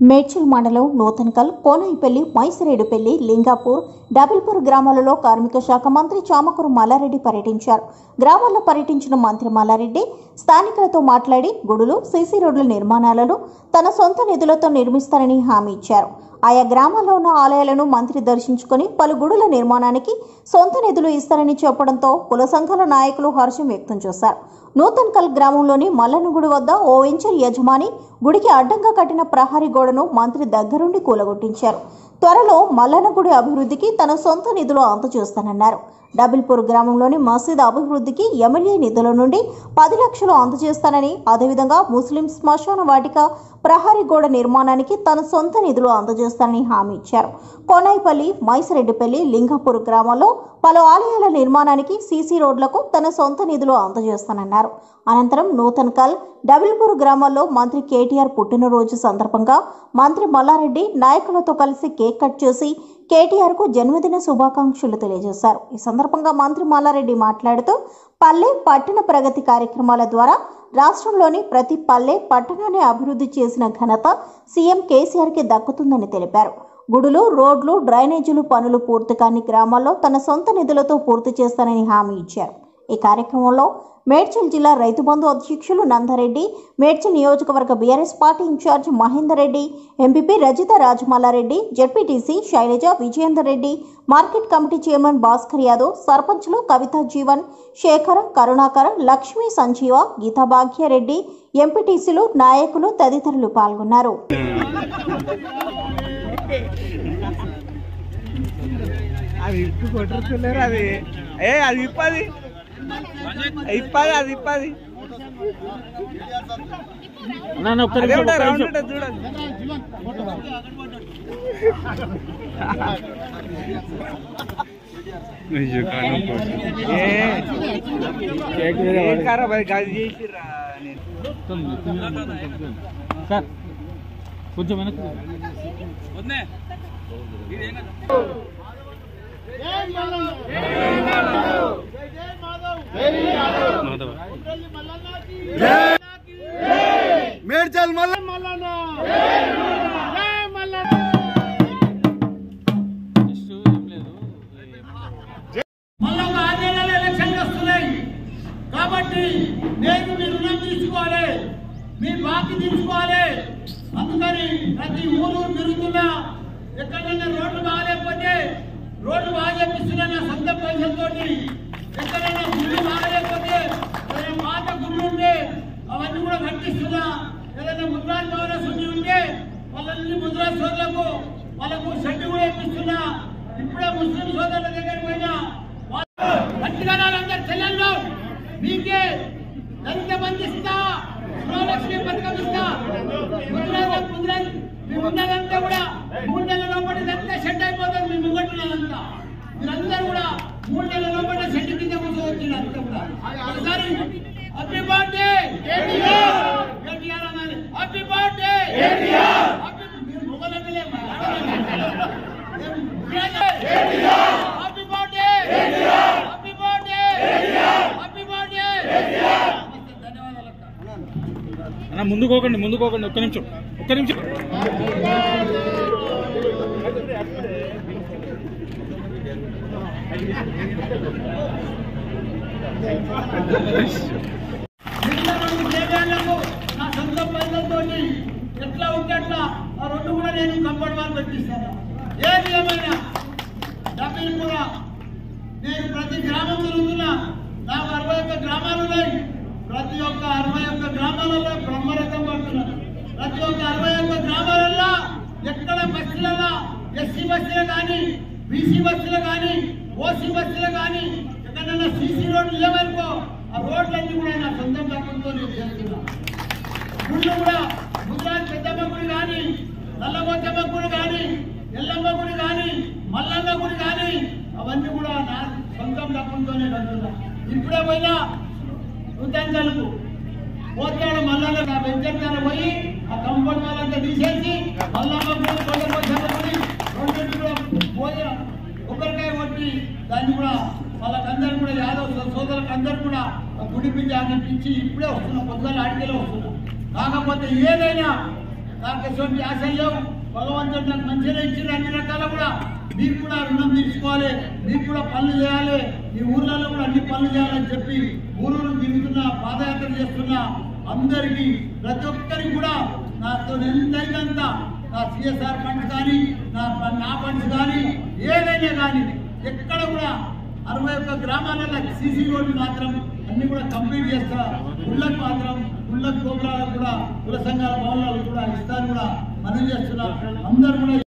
మేడ్చల్ మండలం నూతన్కల్ కోనాయిపల్లి మైసిరేడుపల్లి లింగాపూర్ డబిల్పూర్ గ్రామాలలో కార్మిక శాఖ మంత్రి చామకూరు మల్లారెడ్డి పర్యటించారు గ్రామాల్లో పర్యటించిన మంత్రి మల్లారెడ్డి స్థానికులతో మాట్లాడి గుడులు సీసీ రోడ్ల నిర్మాణాలను తన సొంత నిధులతో నిర్మిస్తారని హామీ ఇచ్చారు ఆయా గ్రామాల్లో ఉన్న ఆలయాలను మంత్రి దర్శించుకొని పలు గుడుల నిర్మాణానికి సొంత నిధులు ఇస్తారని చెప్పడంతో కుల సంఘాల నాయకులు హర్షం వ్యక్తం చేశారు నూతన్కల్ గ్రామంలోని మల్లన్నగుడి వద్ద ఓ వెంచర్ యజమాని గుడికి అడ్డంగా కట్టిన ప్రహరీ గోడను మంత్రి దగ్గరుండి కూలగొట్టించారు త్వరలో మల్లన్నగుడి అభివృద్ధికి తన సొంత నిధులు అందజేస్తానన్నారు డబిల్పూర్ గ్రామంలోని మసీద్ అభివృద్ధికి ఎమ్మెల్యే నిధుల నుండి పది లక్షలు అందజేస్తానని అదేవిధంగా ముస్లిం శ్మశాన వాటిక ప్రహరీ గోడ నిర్మాణానికి తన సొంత నిధులు అందజేస్తానని హామీ ఇచ్చారు కోనాయిపల్లి మైసిరెడ్డిపల్లి లింగపూర్ గ్రామాల్లో పలు ఆలయాల నిర్మాణానికి సీసీ రోడ్లకు తన సొంత నిధులు అందజేస్తానన్నారు అనంతరం నూతన్కల్ డబిల్పూర్ గ్రామాల్లో మంత్రి కేటీఆర్ పుట్టినరోజు సందర్భంగా మంత్రి మల్లారెడ్డి నాయకులతో కలిసి కేక్ కట్ చేసి కేటీఆర్ కు జన్మదిన శుభాకాంక్షలు తెలియజేశారు ఈ సందర్భంగా మంత్రి మల్లారెడ్డి మాట్లాడుతూ పల్లె పట్టణ ప్రగతి కార్యక్రమాల ద్వారా రాష్ట్రంలోని ప్రతి పల్లె పట్టణాన్ని అభివృద్ధి చేసిన ఘనత సీఎం కేసీఆర్ కి దక్కుతుందని తెలిపారు గుడులు రోడ్లు డ్రైనేజీలు పనులు పూర్తి కాని గ్రామాల్లో తన సొంత నిధులతో పూర్తి చేస్తానని హామీ ఇచ్చారు ఈ కార్యక్రమంలో మేడ్చల్ జిల్లా రైతు బంధు అధ్యక్షులు నందరెడ్డి మేడ్చల్ నియోజకవర్గ BRS party incharge Mahender Reddy MPP Rajitha Rajamallareddy ZPTC Shailaja Vijayender Reddy market committee chairman Bhaskar Yadav సర్పంచ్లు కవిత జీవన్ శేఖర్ కరుణాకర్ లక్ష్మీ సంజీవ గీతా భాగ్యారెడ్డి ఎంపీటీసీలు నాయకులు తదితరులు పాల్గొన్నారు అది ఇప్పు కొట్టుకున్నారు అది ఏ అది ఇప్పది ఇప్పది అది ఇప్పది అదే ఉంటా, రౌండ్ ఉంటుంది చూడండి ఏ, ఏం ఖరాబ్ అది గది చేసిర్రా నేను సార్ కొంచెం వెనక్కి మేడ్చల్ మల్ల నెక్స్ట్ ఏం లేదు మళ్ళా ఒక ఆరు నెలల ఎలక్షన్లు వస్తున్నాయి కాబట్టి నేను మీ రుణం తీసుకోవాలి మీ బాకీ తీసుకోవాలి అందుకని ప్రతి ఊరు తిరుగుతున్నా ఎక్కడైనా రోడ్లు బాగాలేకపోతే రోడ్లు బాగా చేపిస్తున్నా నా సొంత పైసలతోటి ఎక్కడైనా గుళ్ళు బాగాలేకపోతే ఏదైనా పాత గుళ్ళు ఉంటే అవన్నీ కూడా కట్టిస్తున్నా ఏదైనా ముద్రాజ్ భవన శుద్ధి ఉంటే వాళ్ళని ముద్రాజ్ సోదరులకు వాళ్ళకు షెడ్ కూడా ఇప్పిస్తున్నా ఇప్పుడే ముస్లిం సోదరుల దగ్గర పోయినా గట్టిగా అందరు చెల్లెళ్ళు మీకే దళిత బంధిస్తా గృహలక్ష్మి పథకం ఇస్తా ముద్రాజ ముద్రాజ్ మీ ఉన్నదంతా కూడా మూడు నెలల లోపల ఇదంతా సెట్ అయిపోతుంది మీ ముంగట్టున్నదంతా మీరందరూ కూడా మూడు నెలల లోపల సెట్ కింద కూర్చోవచ్చు అంతా కూడా ఒకసారి హ్యాపీ బర్త్డే కేటీఆర్ అనాలి హ్యాపీ బర్త్డే మీరు మొగలెమ్మలే happy birthday happy birthday happy birthday ధన్యవాదాలు అక్క అన్న ముందుకు పోకండి ముందుకు పోకండి ఒక్క నిమిషం ఒక్క నిమిషం మిగతా దేవాలయాలకు నా సొంత పనులతో ఎట్లా ఉంటే అట్లా ఆ రెండు కూడా నేను కంపౌండ్ వాళ్ళు పెట్టిస్తాను ఏది ఏమైనా డబ్బులు కూడా నేను ప్రతి గ్రామం తిరుగుతున్నా నాకు అరవై ఒక్క గ్రామాలు ఉన్నాయి ప్రతి ఒక్క అరవై ఒక్క గ్రామాలలో బ్రహ్మరథం పడుతున్నాను ప్రతి ఒక్క అరవై ఒక్క గ్రామాలలో ఎక్కడ బస్సులలో ఎస్సీ బస్సులు కానీ బీసీ బస్సులు కానీ ఓసీ బస్సులు కానీ ఎక్కడైనా సీసీ రోడ్లు లేవనుకో ఆ రోడ్లన్నీ కూడా నా సొంత డబ్బులతో నేను చేస్తున్నా గుళ్ళు కూడా గుజరాత్ పెద్దమ్మ గుడి కానీ నల్లబొచ్చమ్మ గుడి కానీ ఎల్లమ్మ గుడి కానీ మల్లమ్మ గుడి కానీ అవన్నీ కూడా నా సొంతం డబ్బులతోనే కడుతున్నా ఇప్పుడే పోయినా నూతనకు పోతాడు మల్లన్న నా వెంచర్ పోయి ఆ కంపౌండ్ వాళ్ళంతా తీసేసి మల్లమ్మ గుడి కొండపోచమ్మ గుడి రెండింటి కూడా పోయి కొబ్బరికాయ కొట్టి దాన్ని కూడా వాళ్ళకందరూ కూడా యాదవ్ సోదరులకు అందరూ కూడా ఆ గుడి పిచ్చి అనిపించి ఇప్పుడే వస్తున్నాం పొద్దున్న ఆడికెళ్ళి వస్తున్నాం కాకపోతే ఏదైనా నాకు ఎటువంటి ఆశలు లేవు భగవంతుడు నాకు మంచిగా ఇచ్చిన అన్ని రకాల కూడా మీకు కూడా రుణం తీర్చుకోవాలి మీకు కూడా పనులు చేయాలి ఈ ఊర్లలో కూడా అన్ని పనులు చేయాలని చెప్పి ఊరూరు తిరుగుతున్న పాదయాత్ర చేస్తున్న అందరికీ ప్రతి ఒక్కరికి కూడా నాతో ఎంతైనంత నా సిఎస్ఆర్ ఫండ్స్ కానీ నా నా ఫండ్స్ కానీ ఏదైనా కానీ ఎక్కడ కూడా అరవై ఒక్క గ్రామాలలో సీసీ రోడ్లు మాత్రం అన్ని కూడా కంప్లీట్ చేస్తా గుళ్ళకు మాత్రం గుళ్ళ గోపురాలకు కూడా కుల సంఘాల భవనాలకు కూడా ఇస్తాను కూడా మనం చేస్తున్నా అందరూ కూడా